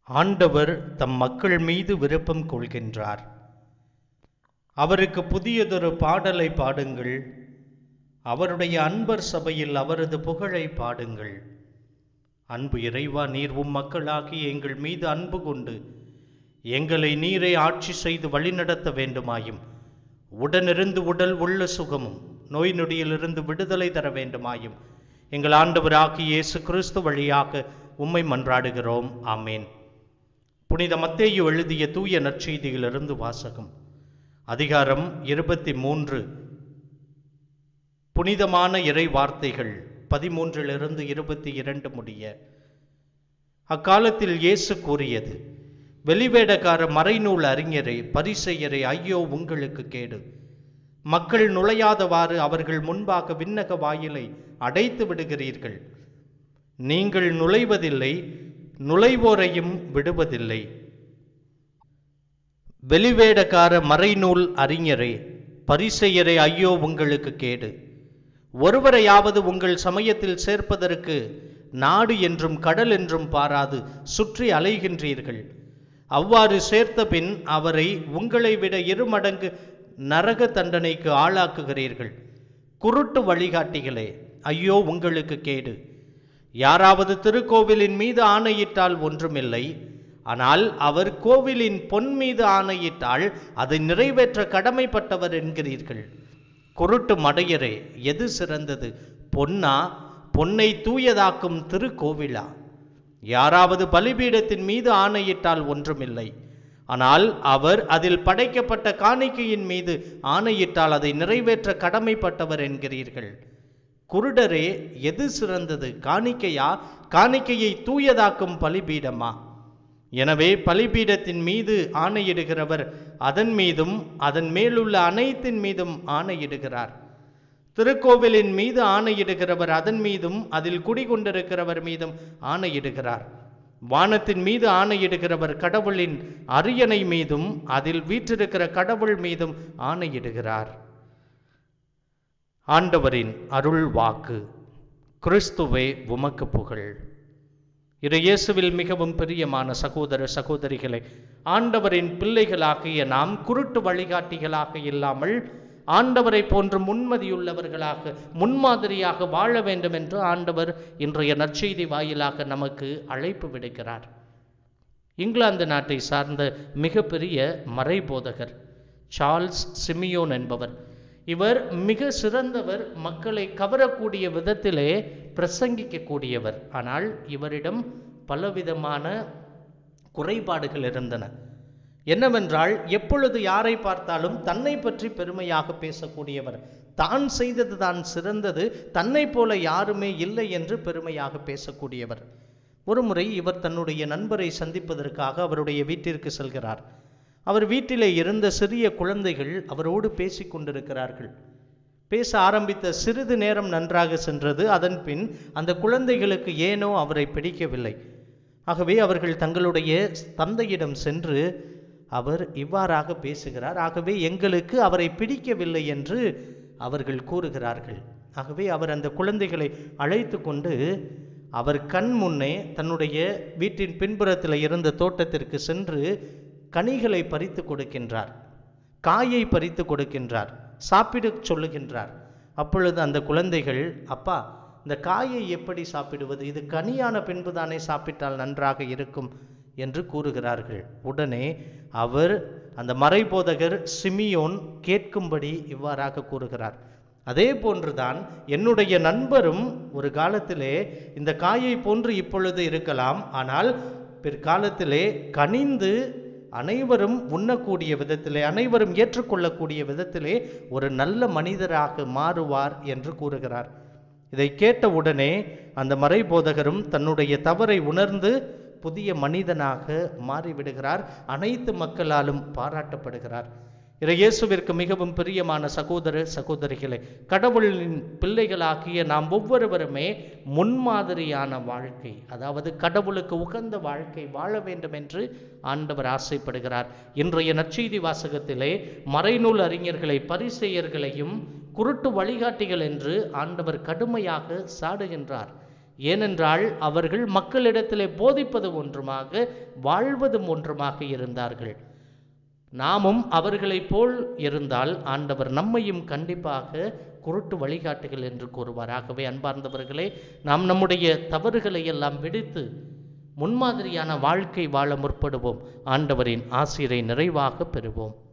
ஆண்டவர் தம் மக்கள் மீது விருப்பம் கொள்கின்றார் அவருக்கு புதியதொரு பாடலை பாடுங்கள் அவருடைய அன்பர் சபையில் அவரது புகழை பாடுங்கள் அன்பு இறைவா நீர் உம் மக்களாகி எங்கள் மீது அன்பு கொண்டு எங்களை நீரை ஆட்சி செய்து வழிநடத்த வேண்டுமாயும் உடனிருந்து உடல் உள்ள சுகமும் நோய் நொடியிலிருந்து விடுதலை தர வேண்டுமாயும் எங்கள் ஆண்டவராகி இயேசு கிறிஸ்து வழியாக உம்மை மன்றாடுகிறோம் ஆமேன் புனித மத்தேயு எழுதிய தூய நற்செய்தியிலிருந்து வாசகம் அதிகாரம் இருபத்தி மூன்று புனிதமான இறை வார்த்தைகள் பதிமூன்றிலிருந்து இருபத்தி இரண்டு முடிய அக்காலத்தில் இயேசு கூறியது வெளிவேடக்கார மறைநூல் அறிஞரை பரிசெயரை ஐயோ உங்களுக்கு கேடு மக்கள் நுழையாதவாறு அவர்கள் முன்பாக விண்ணக வாயிலை அடைத்து விடுகிறீர்கள் நீங்கள் நுழைவதில்லை நுழைவோரையும் விடுவதில்லை வெளிவேடக்கார மறைநூல் அறிஞரே பரிசெயரே ஐயோ உங்களுக்கு கேடு ஒருவரையாவது உங்கள் சமயத்தில் சேர்ப்பதற்கு நாடு என்றும் கடல் என்றும் பாராது சுற்றி அலைகின்றீர்கள் அவ்வாறு சேர்த்த பின் அவரை உங்களை விட இருமடங்கு நரக தண்டனைக்கு ஆளாக்குகிறீர்கள் குருட்டு வழிகாட்டிகளே ஐயோ உங்களுக்கு கேடு யாராவது திருக்கோவிலின் மீது ஆணையிட்டால் ஒன்றுமில்லை ஆனால் அவர் கோவிலின் பொன் மீது ஆணையிட்டால் அதை நிறைவேற்ற கடமைப்பட்டவர் என்கிறீர்கள் குருட்டு மடையரே எது சிறந்தது பொன்னா பொன்னை தூயதாக்கும் திருக்கோவிலா யாராவது பலிபீடத்தின் மீது ஆணையிட்டால் ஒன்றுமில்லை ஆனால் அவர் அதில் படைக்கப்பட்ட காணிக்கையின் மீது ஆணையிட்டால் அதை நிறைவேற்ற கடமைப்பட்டவர் என்கிறீர்கள் குருடரே எது சிறந்தது காணிக்கையா காணிக்கையை தூயதாக்கும் பலிபீடமா எனவே பலிபீடத்தின் மீது ஆணையிடுகிறவர் அதன் மீதும் அதன் மேலுள்ள அனைத்தின் மீதும் ஆணையிடுகிறார் திருக்கோவிலின் மீது ஆணையிடுகிறவர் அதன் மீதும் அதில் குடிகொண்டிருக்கிறவர் மீதும் ஆணையிடுகிறார் வானத்தின் மீது ஆணையிடுகிறவர் கடவுளின் அரியணை மீதும் அதில் வீற்றிருக்கிற கடவுள் மீதும் ஆணையிடுகிறார் ஆண்டவரின் அருள் வாக்கு கிறிஸ்துவே உமக்கு புகழ் இரு இயேசுவில் மிகவும் பிரியமான சகோதர சகோதரிகளே ஆண்டவரின் பிள்ளைகளாகிய நாம் குருட்டு வழிகாட்டிகளாக இல்லாமல் ஆண்டவரை போன்று முன்மதியுள்ளவர்களாக முன்மாதிரியாக வாழ வேண்டும் என்று ஆண்டவர் இன்றைய நற்செய்தி வாயிலாக நமக்கு அழைப்பு விடுக்கிறார் இங்கிலாந்து நாட்டை சார்ந்த மிகப்பெரிய மறைபோதகர் சார்ல்ஸ் சிமியோன் என்பவர் இவர் மிக சிறந்தவர் மக்களை கவரக்கூடிய விதத்திலே பிரசங்கிக்கக்கூடியவர் ஆனால் இவரிடம் பலவிதமான குறைபாடுகள் இருந்தன என்னவென்றால் எப்பொழுது யாரை பார்த்தாலும் தன்னை பற்றி பெருமையாக பேசக்கூடியவர் தான் செய்தது தான் சிறந்தது தன்னை போல யாருமே இல்லை என்று பெருமையாக பேசக்கூடியவர் ஒருமுறை இவர் தன்னுடைய நண்பரை சந்திப்பதற்காக அவருடைய வீட்டிற்கு செல்கிறார் அவர் வீட்டிலே இருந்த சிறிய குழந்தைகள் அவரோடு பேசி கொண்டிருக்கிறார்கள் பேச ஆரம்பித்த சிறிது நேரம் நன்றாக சென்றது அதன் பின் அந்த குழந்தைகளுக்கு ஏனோ அவரை பிடிக்கவில்லை ஆகவே அவர்கள் தங்களுடைய தந்தையிடம் சென்று அவர் இவ்வாறாக பேசுகிறார் ஆகவே எங்களுக்கு அவரை பிடிக்கவில்லை என்று அவர்கள் கூறுகிறார்கள் ஆகவே அவர் அந்த குழந்தைகளை அழைத்து கொண்டு அவர் கண் முன்னே தன்னுடைய வீட்டின் பின்புறத்தில் இருந்த தோட்டத்திற்கு சென்று கனிகளை பறித்து கொடுக்கின்றார் காயை பறித்து கொடுக்கின்றார் சாப்பிட சொல்லுகின்றார் அப்பொழுது அந்த குழந்தைகள் அப்பா இந்த காயை எப்படி சாப்பிடுவது இது கனியான பின்பு தானே சாப்பிட்டால் நன்றாக இருக்கும் என்று கூறுகிறார்கள் உடனே அவர் அந்த மறைபோதகர் சிமியோன் கேட்கும்படி இவ்வாறாக கூறுகிறார் அதே போன்றுதான் என்னுடைய நண்பரும் ஒரு காலத்திலே இந்த காயை போன்று இப்பொழுது இருக்கலாம் ஆனால் பிற்காலத்திலே கனிந்து அனைவரும் உண்ணக்கூடிய விதத்திலே அனைவரும் ஏற்றுக்கொள்ளக்கூடிய விதத்திலே ஒரு நல்ல மனிதராக மாறுவார் என்று கூறுகிறார் இதை கேட்ட உடனே அந்த மறைபோதகரும் தன்னுடைய தவறை உணர்ந்து புதிய மனிதனாக மாறிவிடுகிறார் அனைத்து மக்களாலும் பாராட்டப்படுகிறார் இயேசுவிற்கு மிகவும் பிரியமான சகோதர சகோதரிகளே கடவுளின் பிள்ளைகளாகிய நாம் ஒவ்வொருவருமே முன்மாதிரியான வாழ்க்கை அதாவது கடவுளுக்கு உகந்த வாழ்க்கை வாழ வேண்டும் என்று ஆண்டவர் ஆசைப்படுகிறார் இன்றைய நற்செய்தி வாசகத்திலே மறைநூல் அறிஞர்களை பரிசெயர்களையும் குருட்டு வழிகாட்டிகள் என்று ஆண்டவர் கடுமையாக சாடுகின்றார் ஏனென்றால் அவர்கள் மக்களிடத்திலே போதிப்பது ஒன்றுமாக வாழ்வதும் ஒன்றுமாக இருந்தார்கள் நாமும் அவர்களைப் போல் இருந்தால் ஆண்டவர் நம்மையும் கண்டிப்பாக குருட்டு வழிகாட்டுகள் என்று கூறுவார் ஆகவே அன்பார்ந்தவர்களே நாம் நம்முடைய தவறுகளை எல்லாம் விடுத்து முன்மாதிரியான வாழ்க்கை வாழ முற்படுவோம் ஆண்டவரின் ஆசிரை நிறைவாக பெறுவோம்